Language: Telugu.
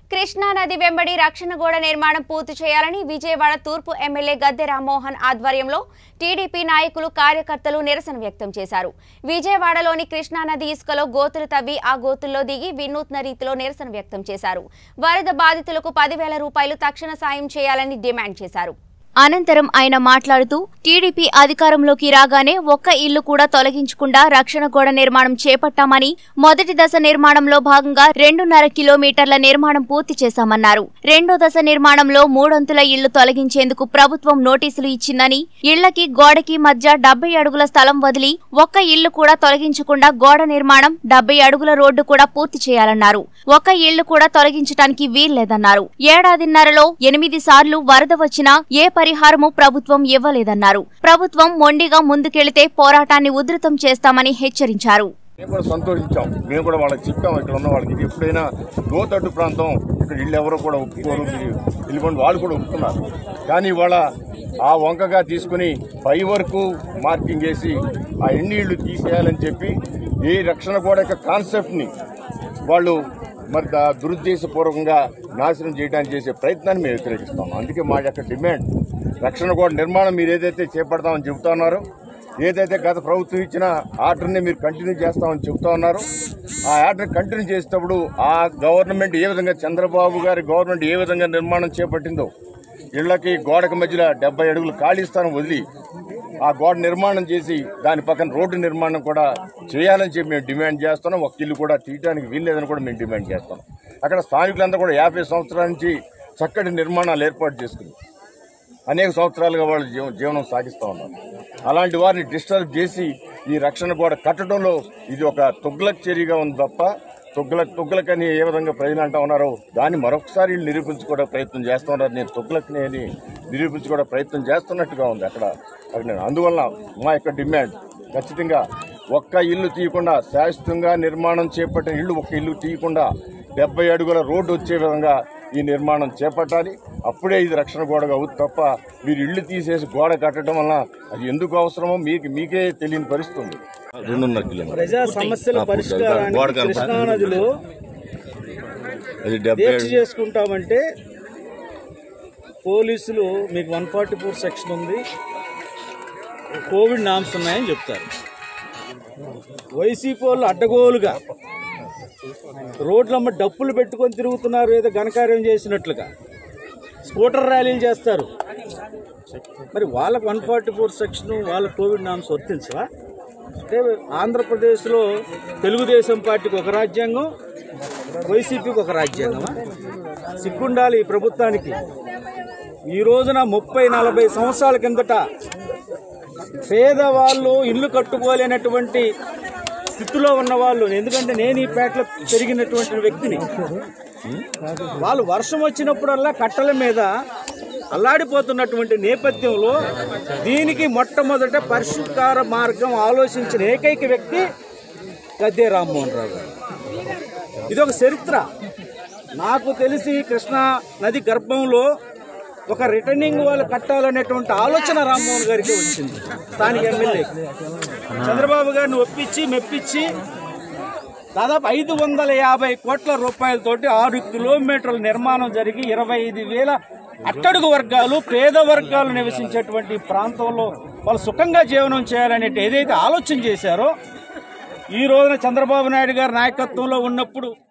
కృష్ణా నది వెంబడి రక్షణ గోడ నిర్మాణం పూర్తి చేయాలని విజయవాడ తూర్పు ఎమ్మెల్యే గద్దె రామ్మోహన్ ఆధ్వర్యంలో టీడీపీ నాయకులు కార్యకర్తలు నిరసన వ్యక్తం చేశారు విజయవాడలోని కృష్ణా నది ఇసుకలో గోతులు తవ్వి ఆ గోతుల్లో దిగి వినూత్న రీతిలో నిరసన వ్యక్తం చేశారు వరద బాధితులకు పదివేల రూపాయలు తక్షణ సాయం చేయాలని డిమాండ్ చేశారు అనంతరం ఆయన మాట్లాడుతూ టీడీపీ అధికారంలోకి రాగానే ఒక్క ఇల్లు కూడా తొలగించకుండా రక్షణ గోడ నిర్మాణం చేపట్టామని మొదటి దశ నిర్మాణంలో భాగంగా రెండున్నర కిలోమీటర్ల నిర్మాణం పూర్తి చేశామన్నారు రెండో దశ నిర్మాణంలో మూడొంతుల ఇళ్లు తొలగించేందుకు ప్రభుత్వం నోటీసులు ఇచ్చిందని ఇళ్లకి గోడకి మధ్య డెబ్బై అడుగుల స్థలం వదిలి ఒక్క ఇల్లు కూడా తొలగించకుండా గోడ నిర్మాణం డెబ్బై అడుగుల రోడ్డు కూడా పూర్తి చేయాలన్నారు ఒక్క ఇల్లు కూడా తొలగించడానికి వీల్లేదన్నారు ఏడాదిన్నరలో ఎనిమిది సార్లు వరద వచ్చినా ఏ పరిహారము ప్రభుత్వం ఇవ్వలేదన్నారు ప్రభుత్వం మొండిగా ముందుకెళితే పోరాటాన్ని ఉధృతం చేస్తామని హెచ్చరించారు మేము కూడా సంతోషించాం మేము కూడా వాళ్ళకి చెప్పాం ఇక్కడ ఉన్న వాళ్ళకి ఇది ఎప్పుడైనా లోతట్టు ప్రాంతం ఇక్కడ ఇల్లు ఎవరు కూడా ఒప్పుకోరు మీరు వెళ్ళిపోండి వాళ్ళు కూడా ఒప్పుకున్నారు కానీ వాళ్ళ ఆ వంకగా తీసుకుని పై వరకు మార్కింగ్ వేసి ఆ ఎన్ని ఇళ్ళు తీసేయాలని చెప్పి ఈ రక్షణ కూడా యొక్క కాన్సెప్ట్ని వాళ్ళు మరి దా- దురుద్దేశపూర్వకంగా నాశనం చేయడానికి చేసే ప్రయత్నాన్ని మేము వ్యతిరేకిస్తాం అందుకే మా యొక్క డిమాండ్ రక్షణ కూడా నిర్మాణం మీరు ఏదైతే చేపడతామని చెబుతా ఉన్నారో ఏదైతే గత ప్రభుత్వం ఇచ్చిన ఆర్డర్ని మీరు కంటిన్యూ చేస్తామని చెబుతా ఉన్నారు ఆ ఆర్డర్ కంటిన్యూ చేసేటప్పుడు ఆ గవర్నమెంట్ ఏ విధంగా చంద్రబాబు గారి గవర్నమెంట్ ఏ విధంగా నిర్మాణం చేపట్టిందో ఇళ్లకి గోడకి మధ్యలో డెబ్బై అడుగులు ఖాళీ స్థానం వదిలి ఆ గోడ నిర్మాణం చేసి దాని పక్కన రోడ్డు నిర్మాణం కూడా చేయాలని చెప్పి మేము డిమాండ్ చేస్తున్నాం ఒక ఇల్లు కూడా తీయడానికి వీల్లేదని కూడా మేము డిమాండ్ చేస్తున్నాం అక్కడ స్థానికులంతా కూడా యాభై సంవత్సరాల నుంచి చక్కటి నిర్మాణాలు ఏర్పాటు చేసుకుని అనేక సంవత్సరాలుగా వాళ్ళు జీవ- జీవనం సాగిస్తూ ఉన్నారు అలాంటి వారిని డిస్టర్బ్ చేసి ఈ రక్షణ గోడ కట్టడంలో ఇది ఒక తుగ్లక్ చర్యగా ఉంది తప్ప తుగ్లక్ తుగ్లక్ అని ఏ విధంగా ప్రజలు అంటా ఉన్నారో దాన్ని మరొకసారి వీళ్ళు నిరూపించుకోవడం ప్రయత్నం చేస్తూ ఉన్నారు నేను తుగ్లక్ని అని నిరూపించుకోవడం ప్రయత్నం చేస్తున్నట్టుగా ఉంది అక్కడ అక్కడ నేను అందువల్ల మా యొక్క డిమాండ్ ఖచ్చితంగా ఒక్క ఇల్లు తీయకుండా శాశ్వతంగా నిర్మాణం చేపట్టిన ఇల్లు ఒక్క ఇల్లు తీయకుండా డెబ్బై అడుగుల రోడ్డు వచ్చే విధంగా ఈ నిర్మాణం చేపట్టాలి అప్పుడే ఇది రక్షణ గోడగా అవుతుంది తప్ప మీరు ఇల్లు తీసేసి గోడ కట్టడం వల్ల అది ఎందుకు అవసరమో మీకు మీకే తెలియని పరిస్థితి ఉంది రెండున్నర కిలోమీటర్ ప్రజా సమస్యల పరిష్కారానికి కృష్ణా నదిలో అది డెబ్బై దీక్ష చేసుకుంటామంటే పోలీసులు మీకు వన్ ఫార్టీ ఫోర్ సెక్షన్ ఉంది కోవిడ్ నామ్స్ ఉన్నాయని చెప్తారు వైసీపీ వాళ్ళు అడ్డగోలుగా రోడ్లమ్మ డప్పులు పెట్టుకొని తిరుగుతున్నారు ఏదో ఘనకార్యం చేసినట్లుగా స్కూటర్ ర్యాలీలు చేస్తారు మరి వాళ్ళకు వన్ ఫార్టీ ఫోర్ సెక్షన్ వాళ్ళ కోవిడ్ నామ్స్ వర్తించవా అంటే ఆంధ్రప్రదేశ్లో తెలుగుదేశం పార్టీకి ఒక రాజ్యాంగం వైసీపీకి ఒక రాజ్యాంగమా సిగ్గుండాలి ఈ ప్రభుత్వానికి ఈ రోజున ముప్పై నలభై సంవత్సరాల కిందట పేదవాళ్ళు ఇల్లు కట్టుకోలేనటువంటి స్థితిలో ఉన్న వాళ్ళు ఎందుకంటే నేను ఈ పేటలో పెరిగినటువంటి వ్యక్తిని వాళ్ళు వర్షం వచ్చినప్పుడల్లా కట్టల మీద అల్లాడిపోతున్నటువంటి నేపథ్యంలో దీనికి మొట్టమొదట పరిష్కార మార్గం ఆలోచించిన ఏకైక వ్యక్తి గద్దే రామ్మోహన్ రావు గారు ఇది ఒక చరిత్ర నాకు తెలిసి కృష్ణా నది గర్భంలో ఒక రిటర్నింగ్ వాళ్ళు కట్టాలనేటువంటి ఆలోచన రామ్మోహన్ గారికి వచ్చింది స్థానిక ఎమ్మెల్యే చంద్రబాబు గారిని ఒప్పించి మెప్పించి దాదాపు ఐదు వందల యాభై కోట్ల రూపాయలతోటి ఆరు కిలోమీటర్ల నిర్మాణం జరిగి ఇరవై ఐదు వేల అట్టడుగు వర్గాలు పేద వర్గాలు నివసించేటువంటి ఈ ప్రాంతంలో వాళ్ళు సుఖంగా జీవనం చేయాలనే ఏదైతే ఆలోచన చేశారో ఈ రోజున చంద్రబాబు నాయుడు గారి నాయకత్వంలో ఉన్నప్పుడు